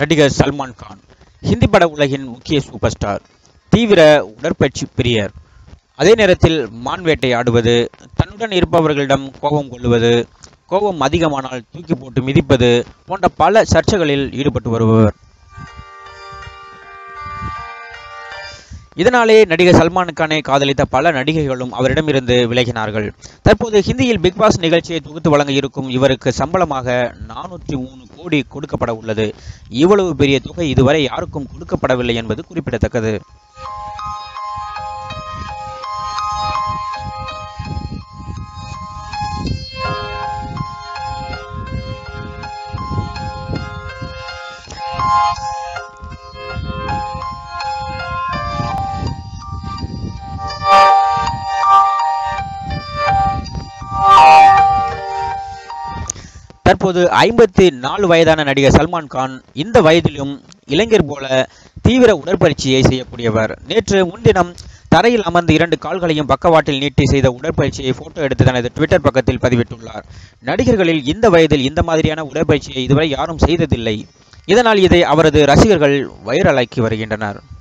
நடிகர் சல்மான் கான் ஹிந்தி பட உலகின் முக்கிய சூப்பர் ஸ்டார் தீவிர உடற்பயிற்சி பிரியர் அதே நேரத்தில் மான் வேட்டை ஆடுவது தன்னுடன் இருப்பவர்களிடம் கோபம் கொள்ளுவது கோபம் அதிகமானால் தூக்கி போட்டு மிதிப்பது போன்ற பல சர்ச்சைகளில் ஈடுபட்டு வருபவர் இதனாலே நடிகர் சல்மான் கானை காதலித்த பல நடிகைகளும் அவரிடமிருந்து விலகினார்கள் தற்போது ஹிந்தியில் பிக் பாஸ் நிகழ்ச்சியை தொகுத்து வழங்க இருக்கும் இவருக்கு சம்பளமாக நானூற்றி மூணு கோடி கொடுக்கப்பட உள்ளது இவ்வளவு பெரிய தொகை இதுவரை யாருக்கும் கொடுக்கப்படவில்லை என்பது குறிப்பிடத்தக்கது தற்போது ஐம்பத்தி நாலு வயதான நடிகர் சல்மான் கான் இந்த வயதிலும் இளைஞர் போல தீவிர உடற்பயிற்சியை செய்யக்கூடியவர் நேற்று முன்தினம் தரையில் அமர்ந்து இரண்டு கால்களையும் பக்கவாட்டில் நீட்டி செய்த உடற்பயிற்சியை போட்டோ எடுத்து தனது ட்விட்டர் பக்கத்தில் பதிவிட்டுள்ளார் நடிகர்களில் இந்த வயதில் இந்த மாதிரியான உடற்பயிற்சியை இதுவரை யாரும் செய்ததில்லை இதனால் இதை அவரது ரசிகர்கள் வைரலாக்கி வருகின்றனர்